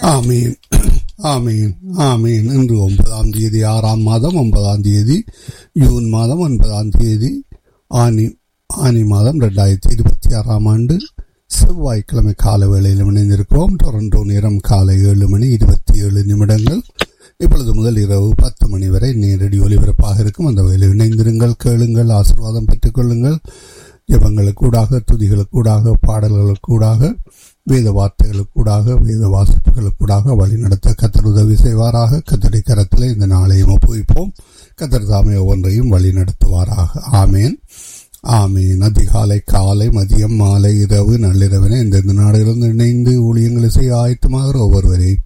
ஆமீன் ஆமீன் ஆமீன் இன்று ஒன்பதாம் தேதி ஆறாம் மாதம் ஒன்பதாம் தேதி ஜூன் மாதம் ஒன்பதாம் தேதி ஆனி ஆனி மாதம் ரெண்டாயிரத்தி இருபத்தி ஆறாம் ஆண்டு செவ்வாய்க்கிழமை கால வேளையில் இணைந்திருக்கிறோம் டொரண்டோ நேரம் காலை ஏழு மணி இருபத்தி ஏழு நிமிடங்கள் இப்பொழுது முதல் இரவு பத்து மணி வரை நேரடி ஒலிபரப்பாக இருக்கும் அந்த வேலையில் இணைந்திருங்கள் கேளுங்கள் ஆசீர்வாதம் பெற்றுக்கொள்ளுங்கள் ஜபங்களுக்கூடாக துதிகளுக்கூடாக பாடல்களுக்கூடாக வேத வார்த்தைகளுக்கூடாக வேத வாசிப்புகளுக்கூடாக வழிநடத்த கத்தர் உதவி செய்வாராக கத்தடி கரத்தில் இந்த நாளையும் ஒப்புவிப்போம் கத்தர் தாமே ஒவ்வொன்றையும் வழி நடத்துவாராக ஆமேன் ஆமீன் அதிகாலை காலை மதியம் மாலை இரவு நள்ளிரவின இந்தந்த நாடுகளிலிருந்து இணைந்து ஊழியங்களை செய்ய ஆயத்தமாகிற ஒவ்வொருவரையும்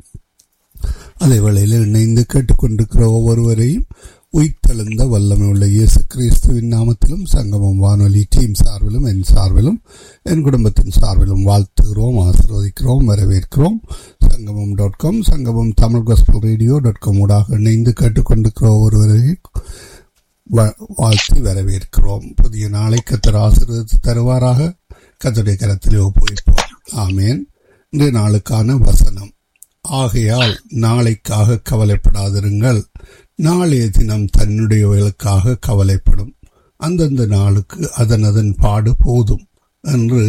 அதே வேளையில் இணைந்து கேட்டுக்கொண்டிருக்கிற ஒவ்வொருவரையும் உயிர்த்தெழுந்த வல்லமை உள்ள இயேசு கிறிஸ்துவின் நாமத்திலும் சங்கமம் வானொலி டீம் சார்பிலும் என் சார்பிலும் என் குடும்பத்தின் சார்பிலும் வாழ்த்துகிறோம் ஆசீர்வதிக்கிறோம் வரவேற்கிறோம் சங்கமம் dot com Sangamam Tamil gospel radio dot com ஊடாக இணைந்து கேட்டுக்கொண்டிருக்கிற ஒவ்வொருவரையும் வாழ்த்தி வரவேற்கிறோம் புதிய நாளை கத்தர் ஆசீர்வதித்து தருவாராக கத்தருடைய கரத்திலே ஒப்புவிப்போம் ஆமேன் இன்றைய நாளுக்கான வசனம் ஆகையால் நாளைக்காக கவலைப்படாதிருங்கள் நாளைய தினம் தன்னுடையவர்களுக்காக கவலைப்படும் அந்தந்த நாளுக்கு அதன் அதன் பாடு போதும் என்று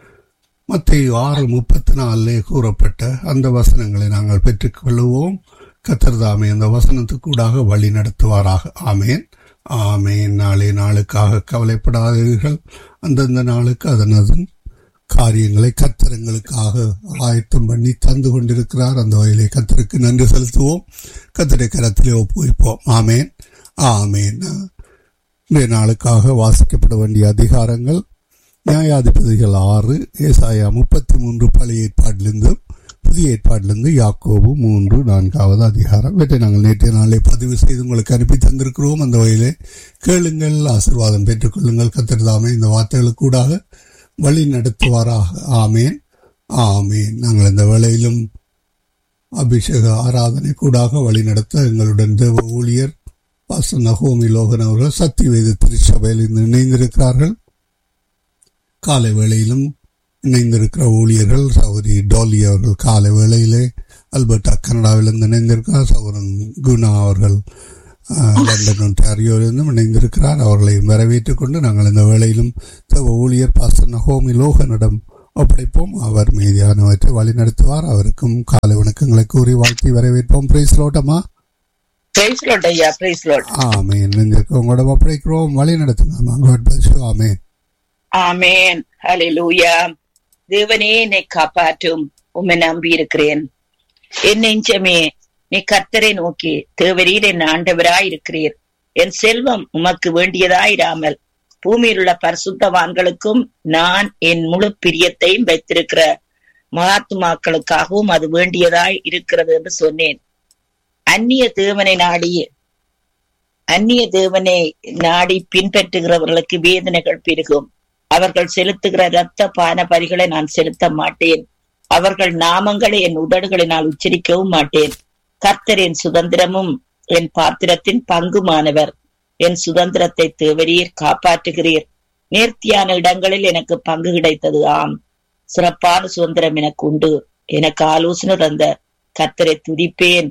மத்திய ஆறு முப்பத்தி நாலிலே கூறப்பட்ட அந்த வசனங்களை நாங்கள் பெற்றுக்கொள்வோம் கத்தர்தாமே அந்த வசனத்துக்கூடாக வழி நடத்துவாராக ஆமேன் ஆமேன் நாளை நாளுக்காக கவலைப்படாதீர்கள் அந்தந்த நாளுக்கு அதன் அதன் காரியங்களை கத்திரங்களுக்காக ஆயத்தம் பண்ணி தந்து கொண்டிருக்கிறார் அந்த வகையிலே கத்தருக்கு நன்றி செலுத்துவோம் கத்திரை கரத்திலே ஒப்புவிப்போம் ஆமேன் ஆமேன் இன்றைய நாளுக்காக வாசிக்கப்பட வேண்டிய அதிகாரங்கள் நியாயாதிபதிகள் ஆறு ஏசாயா முப்பத்தி மூன்று பழைய ஏற்பாட்டிலிருந்து புதிய ஏற்பாட்டிலிருந்து யாக்கோபு மூன்று நான்காவது அதிகாரம் இவற்றை நாங்கள் நேற்றைய நாளை பதிவு செய்து உங்களுக்கு அனுப்பி தந்திருக்கிறோம் அந்த வகையிலே கேளுங்கள் ஆசிர்வாதம் பெற்றுக்கொள்ளுங்கள் கத்திரதாமே இந்த வார்த்தைகளுக்கூடாக வழி நடத்துவாராக ஆமேன் ஆமேன் நாங்கள் இந்த வேளையிலும் அபிஷேக ஆராதனை கூடாக வழி நடத்த எங்களுடன் தேவ ஊழியர் பாச நகோமி லோகன் அவர்கள் சக்தி வேத திருச்சபையில் இருந்து இணைந்திருக்கிறார்கள் காலை வேளையிலும் இணைந்திருக்கிற ஊழியர்கள் சௌரி டோலி அவர்கள் காலை வேளையிலே அல்பர்டா கனடாவிலிருந்து இணைந்திருக்கிறார் சௌரன் குணா அவர்கள் லண்டன் ஒன்டாரியோவிலிருந்தும் இணைந்திருக்கிறார் அவர்களை வரவேற்றுக் கொண்டு நாங்கள் இந்த வேளையிலும் தேவ ஊழியர் பாஸ்டர் நகோமி லோகனிடம் ஒப்படைப்போம் அவர் மீதியானவற்றை வழி நடத்துவார் அவருக்கும் காலை வணக்கங்களை கூறி வாழ்த்தி வரவேற்போம் பிரைஸ் லோட்டமா ஆமேன் உங்களோட ஒப்படைக்கிறோம் வழி நடத்துங்க ஆமேன் ஆமேன் ஹalleluya தேவனே என்னை காப்பாற்றும் உம்மை நம்பி இருக்கிறேன் என் நெஞ்சமே நீ கர்த்தரை நோக்கி தேவரீர் என் ஆண்டவராய் இருக்கிறீர் என் செல்வம் உமக்கு வேண்டியதாயிராமல் பூமியில் உள்ள பரிசுத்தவான்களுக்கும் நான் என் முழு பிரியத்தையும் வைத்திருக்கிற மகாத்மாக்களுக்காகவும் அது வேண்டியதாய் இருக்கிறது என்று சொன்னேன் அந்நிய தேவனை நாடி அந்நிய தேவனை நாடி பின்பற்றுகிறவர்களுக்கு வேதனைகள் பெருகும் அவர்கள் செலுத்துகிற இரத்த பான பரிகளை நான் செலுத்த மாட்டேன் அவர்கள் நாமங்களை என் உதடுகளினால் உச்சரிக்கவும் மாட்டேன் கர்த்தர் என் சுதந்திரமும் என் பாத்திரத்தின் பங்குமானவர் என் சுதந்திரத்தை தேவரீர் காப்பாற்றுகிறீர் நேர்த்தியான இடங்களில் எனக்கு பங்கு கிடைத்தது ஆம் சிறப்பான சுதந்திரம் எனக்கு உண்டு எனக்கு ஆலோசனை தந்த கர்த்தரை துதிப்பேன்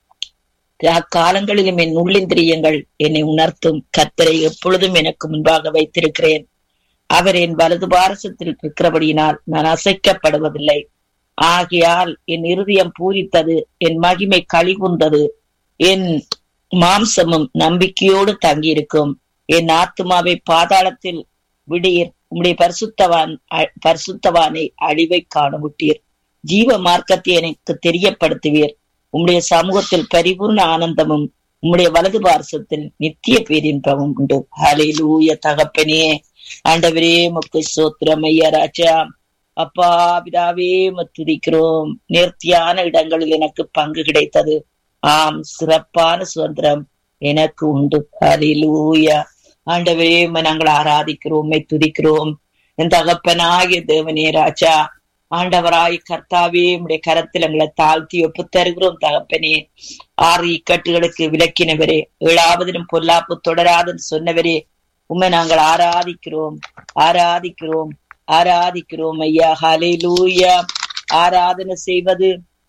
காலங்களிலும் என் உள்ளிந்திரியங்கள் என்னை உணர்த்தும் கர்த்தரை எப்பொழுதும் எனக்கு முன்பாக வைத்திருக்கிறேன் அவர் என் வலது பாரசத்தில் இருக்கிறபடியினால் நான் அசைக்கப்படுவதில்லை ஆகையால் என் இருதயம் பூரித்தது என் மகிமை கழிவுந்தது என் மாம்சமும் நம்பிக்கையோடு தங்கியிருக்கும் என் ஆத்மாவை பாதாளத்தில் விடீர் உம்முடைய பரிசுத்தவான் பரிசுத்தவானை அழிவை காணமுட்டீர் ஜீவ மார்க்கத்தை எனக்கு தெரியப்படுத்துவீர் உம்முடைய சமூகத்தில் பரிபூர்ண ஆனந்தமும் உம்முடைய வலது பாரசத்தில் நித்திய பேரின்பமும் உண்டு ஹலே லூய தகப்பனே ஆண்டவரே முக்கு சோத்திரம் ஐயா ராஜா அப்பா பிதாவே துதிக்கிறோம் நேர்த்தியான இடங்களில் எனக்கு பங்கு கிடைத்தது ஆம் சிறப்பான சுதந்திரம் எனக்கு உண்டு ஹலிலூயா ஆண்டவரே நாங்கள் ஆராதிக்கிறோம் துதிக்கிறோம் என் தகப்பனாகிய தேவனே ராஜா ஆண்டவராய் கர்த்தாவே உடைய கரத்தில் எங்களை தாழ்த்தி ஒப்பு தருகிறோம் தகப்பனே ஆறு இக்கட்டுகளுக்கு விளக்கினவரே ஏழாவதிலும் பொல்லாப்பு தொடராதுன்னு சொன்னவரே உண்மை நாங்கள் ஆராதிக்கிறோம் ஆராதிக்கிறோம் ஆராதிக்கிறோம் ஐயா ஹலே லூயா ஆராதனை செய்வது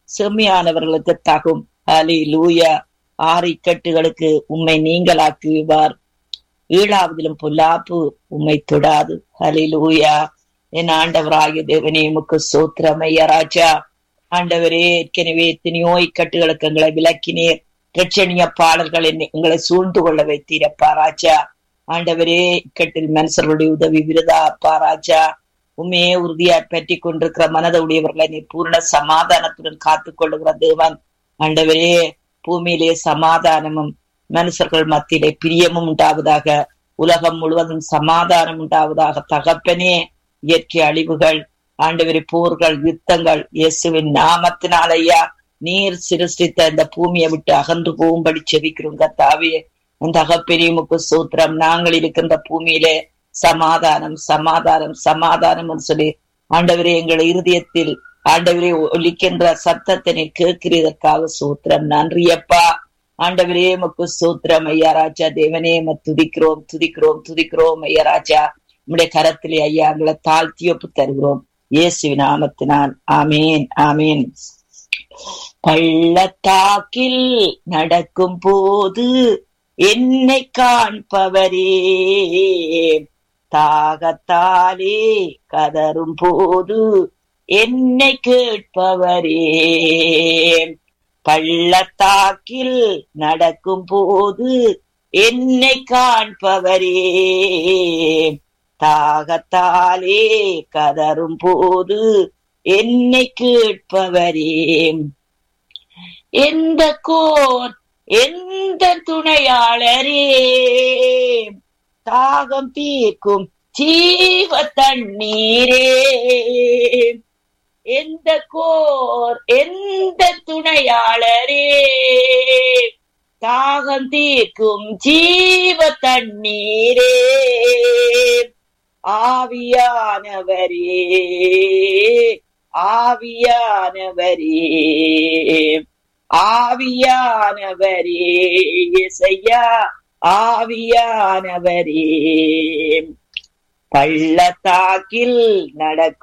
செம்மையானவர்களுக்கு தகும் அலி லூயா ஆறு இக்கட்டுகளுக்கு உம்மை நீங்களாக்குவார் ஈழாவதிலும் பொல்லாப்பு உம்மை தொடாது அலி லூயா என் ஆண்டவராகிய தேவனே உமக்கு சோத்திரமையா ராஜா ஆண்டவரே ஏற்கனவே எத்தனையோ இக்கட்டுகளுக்கு எங்களை விளக்கினீர் இரட்சணிய பாடல்கள் என்னை எங்களை சூழ்ந்து கொள்ள வைத்தீரப்பா ராஜா ஆண்டவரே இக்கட்டில் மனுஷர்களுடைய உதவி விருதா அப்பா ராஜா உண்மையே உறுதியாய் பற்றி கொண்டிருக்கிற மனத உடையவர்களை நீ பூர்ண சமாதானத்துடன் காத்து கொள்ளுகிற தேவன் ஆண்டவரே பூமியிலே சமாதானமும் மனுஷர்கள் மத்தியிலே பிரியமும் உண்டாவதாக உலகம் முழுவதும் சமாதானம் உண்டாவதாக தகப்பனே இயற்கை அழிவுகள் ஆண்டவரை போர்கள் யுத்தங்கள் இயேசுவின் நாமத்தினால் ஐயா நீர் சிருஷ்டித்த இந்த பூமியை விட்டு அகன்று போகும்படி செவிக்கிறோம் கத்தாவே அந்த அகப்பெரியமுக்கு சூத்திரம் நாங்கள் இருக்கின்ற பூமியிலே சமாதானம் சமாதானம் சமாதானம் சொல்லி ஆண்டவரே எங்கள் இருதயத்தில் ஆண்டவரே ஒலிக்கின்ற சத்தத்தினை கேட்கிறதற்காக சூத்திரம் நன்றியப்பா ஆண்டவரே மக்கு சூத்திரம் ஐயா ராஜா தேவனே ம துதிக்கிறோம் துதிக்கிறோம் துதிக்கிறோம் ஐயா ராஜா உம்முடைய கரத்திலே ஐயா எங்களை தாழ்த்தி ஒப்பு தருகிறோம் இயேசுவின் நாமத்தினால் ஆமேன் ஆமேன் பள்ளத்தாக்கில் நடக்கும் போது என்னை காண்பவரே தாகத்தாலே கதரும் போது என்னை கேட்பவரே பள்ளத்தாக்கில் நடக்கும் போது என்னை காண்பவரே தாகத்தாலே கதரும் போது என்னை கேட்பவரே எந்த கோர் எந்த துணையாளரே தாகம் தீர்க்கும் ஜீவ தண்ணீரே எந்த கோர் எந்த துணையாளரே தாகம் தீர்க்கும் ஜீவ தண்ணீரே ஆவியானவரே ஆவியானவரே ஆவியானவரே இசையா ஆவியானவரே பள்ளத்தாக்கில் நடக்கும்